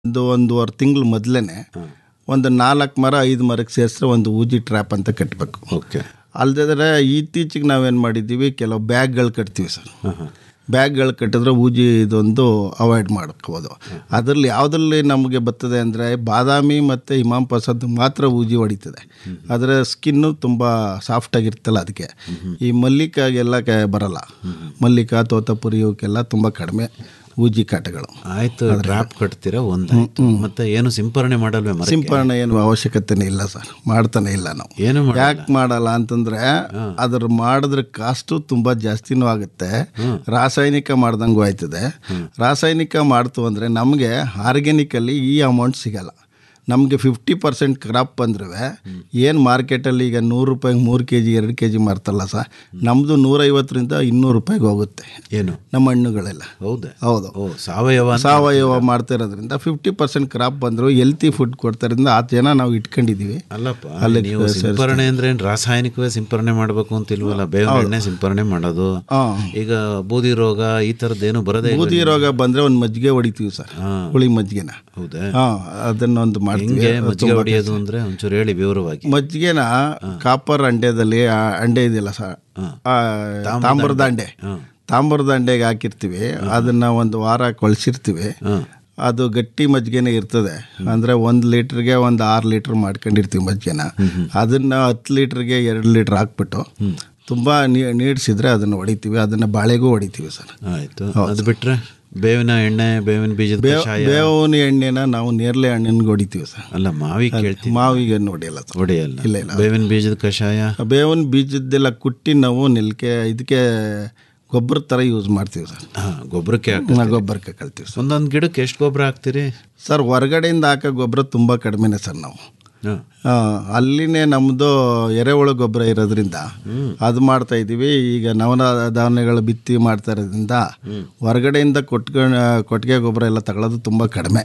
ಒಂದು ಒಂದೂವರೆ ತಿಂಗಳು ಮೊದಲೇ ಒಂದು ನಾಲ್ಕು ಮರ ಐದು ಮರಕ್ಕೆ ಸೇರಿಸಿದ್ರೆ ಒಂದು ಊಜಿ ಟ್ರ್ಯಾಪ್ ಅಂತ ಕಟ್ಟಬೇಕು ಓಕೆ ಅಲ್ಲದೆ ಇತ್ತೀಚೆಗೆ ನಾವೇನು ಮಾಡಿದ್ದೀವಿ ಕೆಲವು ಬ್ಯಾಗ್ಗಳು ಕಟ್ತೀವಿ ಸರ್ ಬ್ಯಾಗ್ಗಳು ಕಟ್ಟಿದ್ರೆ ಊಜಿ ಇದೊಂದು ಅವಾಯ್ಡ್ ಮಾಡ್ಕೋಬೋದು ಅದರಲ್ಲಿ ಯಾವುದ್ರಲ್ಲಿ ನಮಗೆ ಬರ್ತದೆ ಅಂದರೆ ಬಾದಾಮಿ ಮತ್ತು ಇಮಾಮ್ ಪಸದ್ ಮಾತ್ರ ಊಜಿ ಹೊಡಿತದೆ ಅದರ ಸ್ಕಿನ್ನು ತುಂಬ ಸಾಫ್ಟಾಗಿರ್ತಲ್ಲ ಅದಕ್ಕೆ ಈ ಮಲ್ಲಿಕಾಗೆಲ್ಲ ಕ- ಬರಲ್ಲ ಮಲ್ಲಿಕಾ ತೋತಪುರಿ ಇವಕ್ಕೆಲ್ಲ ತುಂಬ ಕಡಿಮೆ ಊಜಿ ಕಾಟಗಳು ಆಯ್ತು ಡ್ರಾಪ್ ಕಟ್ತೀರಾ ಒಂದಾಯ್ತು ಮತ್ತೆ ಏನು ಸಿಂಪರಣೆ ಮಾಡಲ್ವೇ ಮರ ಸಿಂಪರಣೆ ಏನು ಅವಶ್ಯಕತೆನೇ ಇಲ್ಲ ಸರ್ ಮಾಡ್ತಾನೆ ಇಲ್ಲ ನಾವು ಏನು ಮಾಡ ಯಾಕೆ ಮಾಡಲ್ಲ ಅಂತಂದ್ರೆ ಅದ್ರ ಮಾಡಿದ್ರೆ ಕಾಸ್ಟು ತುಂಬ ಜಾಸ್ತಿನೂ ಆಗುತ್ತೆ ರಾಸಾಯನಿಕ ಮಾಡ್ದಂಗೂ ಆಯ್ತದೆ ರಾಸಾಯನಿಕ ಮಾಡ್ತು ಅಂದರೆ ನಮಗೆ ಆರ್ಗ್ಯಾನಿಕಲ್ಲಿ ಈ ಅಮೌಂಟ್ ಸಿಗಲ್ಲ ನಮಗೆ ಫಿಫ್ಟಿ ಪರ್ಸೆಂಟ್ ಕ್ರಾಪ್ ಬಂದ್ರೆ ಏನು ಮಾರ್ಕೆಟಲ್ಲಿ ಈಗ ನೂರು ರೂಪಾಯಿಗೆ ಮೂರು ಕೆ ಜಿ ಎರಡು ಕೆ ಜಿ ಮಾರ್ತಲ್ಲ ಸರ್ ನಮ್ಮದು ನೂರೈವತ್ತರಿಂದ ಇನ್ನೂರು ರೂಪಾಯಿಗೆ ಹೋಗುತ್ತೆ ಏನು ನಮ್ಮ ಹಣ್ಣುಗಳೆಲ್ಲ ಹೌದಾ ಹೌದು ಓ ಸಾವಯವ ಅಂತ- ಸಾವಯವ ಮಾಡ್ತಾ ಇರೋದ್ರಿಂದ ಫಿಫ್ಟಿ ಪರ್ಸೆಂಟ್ ಕ್ರಾಪ್ ಬಂದರು ಹೆಲ್ತಿ ಫುಡ್ ಕೊಡ್ತಾರಿಂದ ಆ ಜನ ನಾವು ಇಟ್ಕೊಂಡಿದ್ದೀವಿ ಅಲ್ಲಪ್ಪ ನೀವು ಸಿಂಪರಣೆ ಅಂದ್ರೆ ಏನ್ ರಾಸಾಯನಿಕವೇ ಸಿಂಪರಣೆ ಮಾಡ್ಬೇಕು ಅಂತ ಇಲ್ವಲ್ಲ ಬೇವಿನ ಎಣ್ಣೆ ಸಿಂಪರಣೆ ಮಾಡೋದು ಹಾಂ ಈಗ ಬೂದಿ ರೋಗ ಈ ತರದ್ದೇನು ಬರದೇ ಇಲ್ಲ ಬೂದಿ ರೋಗ ಬಂದರೆ ಒಂದು ಮಜ್ಜಿಗೆ ಹೊಡಿತೀವಿ ಸರ್ ಹಾ. ಹುಳಿ ಮಜ್ಜಿಗೆನ ಹೌದಾ ಹಾಂ ಅದನ್ನೊಂದು ಮಾಡ್ತೀವಿ ಹಿಂಗೆ ಮಜ್ಜಿಗೆ ಹೊಡಿಯೋದು ಅಂದ್ರೆ ಒಂಚೂರು ಹೇಳಿ ವಿವರವಾಗಿ ಮಜ್ಜಿಗೆನ ಕಾಪರ್ ಅಂಡ್ಯದಲ್ಲಿ ಆ ಅಂಡೆ ಇದೆಯಲ್ಲ ಸರ್ ಆ, ತಾಮ್ರದ ಅಂಡೆ ತಾಮ್ರದ ಅಂಡೆಗೆ ಹಾಕಿರ್ತೀವಿ ಅದನ್ನ ಒಂದು ವಾರ ಕೊಳ್ಸಿರ್ತೀವಿ ಅದು ಗಟ್ಟಿ ಮಜ್ಜಿಗೆನೇ ಇರ್ತದೆ ಅಂದರೆ ಒಂದು ಲೀಟ್ರಿಗೆ ಒಂದು ಆರು ಲೀಟ್ರ್ ಮಾಡ್ಕೊಂಡಿರ್ತೀವಿ ಮಜ್ಜಿಗೆನ ಅದನ್ನು ಹತ್ತು ಲೀಟ್ರಿಗೆ ಎರಡು ಲೀಟ್ರ್ ಹಾಕ್ಬಿಟ್ಟು ತುಂಬ ನೀಡ್ಸಿದ್ರೆ ಅದನ್ನು ಹೊಡಿತೀವಿ ಅದನ್ನು ಬಾಳೆಗೂ ಹೊಡಿತೀವಿ ಸರ್ ಆಯ್ತು ಅದು ಬಿಟ್ರೆ ಬೇವಿನ ಎಣ್ಣೆ ಬೇವಿನ ಬೀಜದ ಕಷಾಯ ಬೇವಿನ ಎಣ್ಣೆನ ನಾವು ನೇರಳೆ ಹಣ್ಣಿನ ಹೊಡಿತೀವಿ ಸರ್ ಅಲ್ಲ ಮಾವಿ ಕೇಳ್ತೀವಿ ಮಾವಿಗೆ ಹೊಡಿಯಲ್ಲ ಸರ್ ಹೊಡೆಯಲ್ಲ ಇಲ್ಲ, ಇಲ್ಲ. ಬೇವಿನ ಬೀಜದ ಕಷಾಯ ಬೇವಿನ ಬೀಜದ್ದೆಲ್ಲ ಕುಟ್ಟಿ ನಾವು ನೆಲಕ್ಕೆ ಇದಕ್ಕೆ ಗೊಬ್ಬರ ಥರ ಯೂಸ್ ಮಾಡ್ತೀವಿ ಸರ್ ಹಾ ಗೊಬ್ಬರಕ್ಕೆ ಹಾಕ ನಾವು ಗೊಬ್ಬರಕ್ಕೆ ಕಳ್ತೀವಿ ಸರ್ ಒಂದೊಂದು ಗಿಡಕ್ಕೆ ಎಷ್ಟು ಗೊಬ್ಬರ ಹಾಕ್ತೀರಿ ಸರ್ ಹೊರಗಡೆಯಿಂದ ಹಾಕೋ ಗೊಬ್ಬರ ತುಂಬ ಕಡಿಮೆನೆ ಸರ್ ನಾವು ಹಾ. ಆ, ಅಲ್ಲಿನೇ ನಮ್ಮದು ಎರೆಹುಳು ಗೊಬ್ಬರ ಇರೋದ್ರಿಂದ ಅದು ಮಾಡ್ತಾ ಇದ್ದೀವಿ ಈಗ ನವನ ಧಾನ್ಯಗಳು ಬಿತ್ತಿ ಮಾಡ್ತಾ ಇರೋದ್ರಿಂದ ಹೊರಗಡೆಯಿಂದ ಕೊಟ್ಕೊಂಡು ಕೊಟ್ಟಿಗೆ ಗೊಬ್ಬರ ಎಲ್ಲ ತಗೊಳ್ಳೋದು ತುಂಬ ಕಡಿಮೆ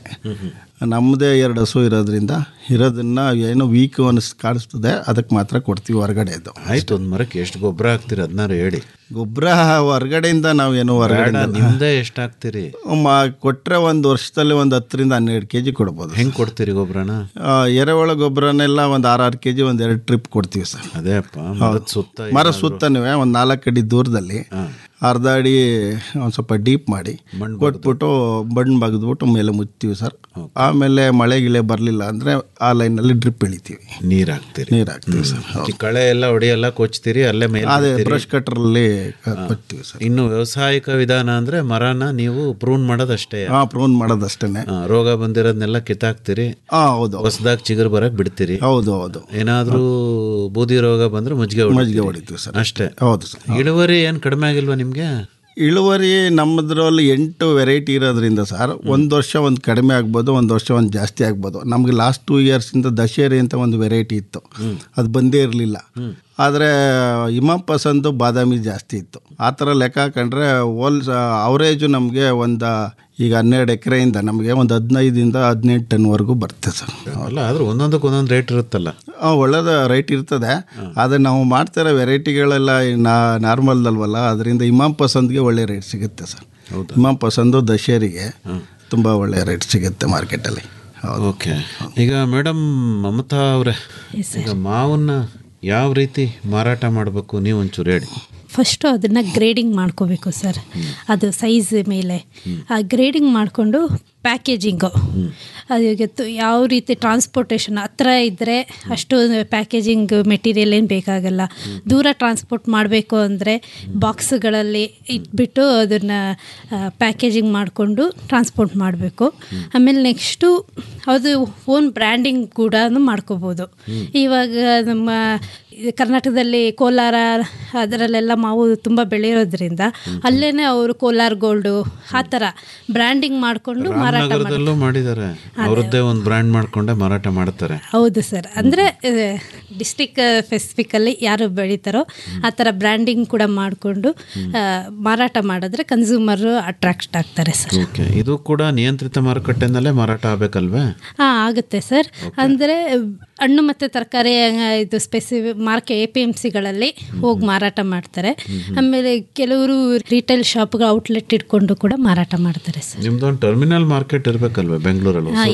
ನಮ್ಮದೇ ಎರಡು ಹಸು ಇರೋದ್ರಿಂದ ಇರೋದನ್ನ ಏನು ವೀಕ್ ಅನಿಸ್ ಕಾಣಿಸ್ತದೆ ಅದಕ್ಕೆ ಮಾತ್ರ ಕೊಡ್ತೀವಿ ಹೊರಗಡೆದು ಆಯ್ತು ಒಂದ್ ಮರಕ್ಕೆ ಎಷ್ಟು ಗೊಬ್ಬರ ಹಾಕ್ತೀರಿ ಅದನ್ನಾರು ಹೇಳಿ ಗೊಬ್ಬರ ಹೊರಗಡೆಯಿಂದ ನಾವು ಏನು ಹೊರಗಡೆ ಬೇಡ ನಿಮ್ದೇ ಎಷ್ಟು ಹಾಕ್ತೀರಿ ಕೊಟ್ಟರೆ ಒಂದು ವರ್ಷದಲ್ಲಿ ಒಂದು ಹತ್ತರಿಂದ ಹನ್ನೆರಡು ಕೆ ಜಿ ಕೊಡ್ಬೋದು ಹೆಂಗ್ ಕೊಡ್ತೀರಿ ಗೊಬ್ಬರನ ಆ, ಎರೆಹುಳ ಗೊಬ್ಬರನೆಲ್ಲ ಒಂದು ಆರು ಆರು ಕೆ ಜಿ ಒಂದು ಎರಡು ಟ್ರಿಪ್ ಕೊಡ್ತೀವಿ ಸರ್ ಅದೇ ಅಪ್ಪ ಮರದ ಸುತ್ತ ಮರ ಸುತ್ತನೂ ಒಂದು ನಾಲ್ಕು ಅಡಿ ದೂರದಲ್ಲಿ ಅರ್ಧ ಅಡಿ ಒಂದು ಸ್ವಲ್ಪ ಡೀಪ್ ಮಾಡಿ ಕೊಟ್ಬಿಟ್ಟು ಬಣ್ಣ ಬಗ್ದ್ಬಿಟ್ಟು ಮೇಲೆ ಮುಚ್ತೀವಿ ಸರ್ ಆಮೇಲೆ ಮಳೆ ಗಿಳೆ ಬರಲಿಲ್ಲ ಅಂದರೆ ಆ ಲೈನಲ್ಲಿ ಡ್ರಿಪ್ ಇಳಿತೀವಿ ನೀರ್ ಹಾಕ್ತೀರಿ ನೀರು ಹಾಕ್ತೀವಿ ಸರ್ ಈ ಕಳೆ ಎಲ್ಲ ಹೊಡಿಯೆಲ್ಲ ಕೊಚ್ತೀರಿ ಅಲ್ಲೇ ಮೇಲೆ ಅದೇ ಬಿಡ್ತೀರಿ. ಬ್ರಷ್ ಕಟ್ರಲ್ಲಿ ಕೊಚ್ತೀವಿ ಸರ್ ಇನ್ನು ವ್ಯವಸಾಯಿಕ ವಿಧಾನ ಅಂದ್ರೆ ಮರನ ನೀವು ಪ್ರೂನ್ ಮಾಡೋದಷ್ಟೇ ಹಾಂ ಪ್ರೂನ್ ಮಾಡೋದಷ್ಟೇ ಆ, ರೋಗ ಬಂದಿರೋದನ್ನೆಲ್ಲ ಕಿತ್ತಾಕ್ತೀರಿ ಹಾಂ ಹೌದು ಹೊಸದಾಗಿ ಚಿಗುರು ಬರಕ್ ಬಿಡ್ತೀರಿ ಹೌದು ಹೌದು ಏನಾದ್ರೂ ಬೂದಿ ರೋಗ ಬಂದ್ರೆ ಮಜ್ಜಿಗೆ ಹೊಡಿತೀರಿ. ಮಜ್ಜಿಗೆ ಹೊಡಿತೀವಿ ಸರ್ ಅಷ್ಟೇ ಹೌದು ಸರ್ ಇಳುವರಿ ಏನ್ ಕಡಿಮೆ ಆಗಿಲ್ವಾ ನಿಮ್ಗೆ ಇಳುವರಿ ನಮ್ಮದ್ರಲ್ಲಿ ಎಂಟು ವೆರೈಟಿ ಇರೋದ್ರಿಂದ ಸರ್ ಒಂದು ವರ್ಷ ಒಂದು ಕಡಿಮೆ ಆಗ್ಬೋದು ಒಂದು ವರ್ಷ ಒಂದು ಜಾಸ್ತಿ ಆಗ್ಬೋದು ನಮಗೆ ಲಾಸ್ಟ್ ಟೂ ಇಯರ್ಸಿಂದ ದಶೇರಿ ಅಂತ ಒಂದು ವೆರೈಟಿ ಇತ್ತು ಅದು ಬಂದೇ ಇರಲಿಲ್ಲ ಆದರೆ ಇಮಾಮ್ ಪಸಂದು ಬಾದಾಮಿ ಜಾಸ್ತಿ ಇತ್ತು ಆ ಥರ ಲೆಕ್ಕ ಹಾಕೊಂಡ್ರೆ ಹೋಲ್ ಅವರೇಜು ನಮಗೆ ಒಂದು ಈಗ ಹನ್ನೆರಡು ಎಕರೆಯಿಂದ ನಮಗೆ ಒಂದು ಹದಿನೈದಿಂದ ಹದಿನೆಂಟು ಟನ್ವರೆಗೂ ಬರುತ್ತೆ ಸರ್ ಅಲ್ಲ ಆದ್ರೂ ಒಂದೊಂದಕ್ಕೆ ಒಂದೊಂದು ರೇಟ್ ಇರುತ್ತಲ್ಲ ಆ, ಒಳ್ಳೆದ ರೈಟ್ ಇರ್ತದೆ ಆದರೆ ನಾವು ಮಾಡ್ತಿರೋ ವೆರೈಟಿಗಳೆಲ್ಲ ನಾ ನಾರ್ಮಲ್ ಅಲ್ವಲ್ಲ ಅದರಿಂದ ಇಮಾಮ್ ಪಸಂದ್ಗೆ ಒಳ್ಳೆ ರೇಟ್ ಸಿಗುತ್ತೆ ಸರ್ ಇಮಾಮ್ ಪಸಂದು ದಶೇರಿಗೆ ತುಂಬ ಒಳ್ಳೆ ರೇಟ್ ಸಿಗುತ್ತೆ ಮಾರ್ಕೆಟಲ್ಲಿ ಹೌದು ಓಕೆ ಈಗ ಮೇಡಮ್ ಮಮತಾ ಅವರೇ ಈಗ ಮಾವನ್ನ ಯಾವ ರೀತಿ ಮಾರಾಟ ಮಾಡಬೇಕು ನೀವು ಒಂಚೂರು ಹೇಳಿ ಫಸ್ಟು ಅದನ್ನು ಗ್ರೇಡಿಂಗ್ ಮಾಡ್ಕೋಬೇಕು ಸರ್ ಅದು ಸೈಜ್ ಮೇಲೆ ಆ ಗ್ರೇಡಿಂಗ್ ಮಾಡಿಕೊಂಡು ಪ್ಯಾಕೇಜಿಂಗು ಅದಕ್ಕೆ ತು- ಯಾವ ರೀತಿ ಟ್ರಾನ್ಸ್ಪೋರ್ಟೇಷನ್ ಹತ್ರ ಇದ್ದರೆ ಅಷ್ಟು ಪ್ಯಾಕೇಜಿಂಗ್ ಮೆಟೀರಿಯಲ್ ಏನು ಬೇಕಾಗಲ್ಲ ದೂರ ಟ್ರಾನ್ಸ್ಪೋರ್ಟ್ ಮಾಡಬೇಕು ಅಂದರೆ ಬಾಕ್ಸ್ಗಳಲ್ಲಿ ಇಟ್ಬಿಟ್ಟು ಅದನ್ನು ಪ್ಯಾಕೇಜಿಂಗ್ ಮಾಡಿಕೊಂಡು ಟ್ರಾನ್ಸ್ಪೋರ್ಟ್ ಮಾಡಬೇಕು ಆಮೇಲೆ ನೆಕ್ಸ್ಟು ಅದು ಓನ್ ಬ್ರ್ಯಾಂಡಿಂಗ್ ಕೂಡ ಮಾಡ್ಕೋಬೋದು ಇವಾಗ ನಮ್ಮ ಇದು ಕರ್ನಾಟಕದಲ್ಲಿ ಕೋಲಾರ ಅದರಲ್ಲೆಲ್ಲ ಮಾವು ತುಂಬ ಬೆಳೆಯೋದ್ರಿಂದ ಅಲ್ಲೇ ಅವರು ಕೋಲಾರ ಗೋಲ್ಡು ಆ ಥರ ಬ್ರ್ಯಾಂಡಿಂಗ್ ಮಾಡಿಕೊಂಡು ಮಾರಾಟ ಮಾಡಿ ನಗರದಲ್ಲೂ ಮಾಡಿದ್ದಾರೆ ಅವರದ್ದೇ ಒಂದು ಬ್ರ್ಯಾಂಡ್ ಮಾಡ್ಕೊಂಡೆ ಮಾರಾಟ ಮಾಡ್ತಾರೆ ಹೌದು ಸರ್ ಅಂದರೆ ಡಿಸ್ಟಿಕ್ ಸ್ಪೆಸಿಫಿಕಲ್ಲಿ ಯಾರು ಬೆಳೀತಾರೋ ಆ ಥರ ಬ್ರ್ಯಾಂಡಿಂಗ್ ಕೂಡ ಮಾಡಿಕೊಂಡು ಮಾರಾಟ ಮಾಡಿದ್ರೆ ಕನ್ಸ್ಯೂಮರು ಅಟ್ರಾಕ್ಟ್ ಆಗ್ತಾರೆ ಸರ್ ಓಕೆ ಇದು ಕೂಡ ನಿಯಂತ್ರಿತ ಮಾರುಕಟ್ಟೆನಲ್ಲೇ ಮಾರಾಟ ಆಗ್ಬೇಕಲ್ವೇ ಹಾಂ ಆಗುತ್ತೆ ಸರ್ ಅಂದರೆ ಹಣ್ಣು ಮತ್ತು ತರಕಾರಿ ಇದು specific market A P M ಸಿಗಳಲ್ಲಿ ಹೋಗಿ ಮಾರಾಟ ಮಾಡ್ತಾರೆ ಆಮೇಲೆ ಕೆಲವರು ರಿಟೇಲ್ ಶಾಪ್ಗೆ ಔಟ್ಲೆಟ್ ಇಟ್ಕೊಂಡು ಕೂಡ ಮಾರಾಟ ಮಾಡ್ತಾರೆ ಸರ್ ನಿಮ್ದೊಂದು ಟರ್ಮಿನಲ್ ಮಾರ್ಕೆಟ್ ಇರ್ಬೇಕಲ್ವೇ ಬೆಂಗಳೂರಲ್ಲಿ ಹಾಂ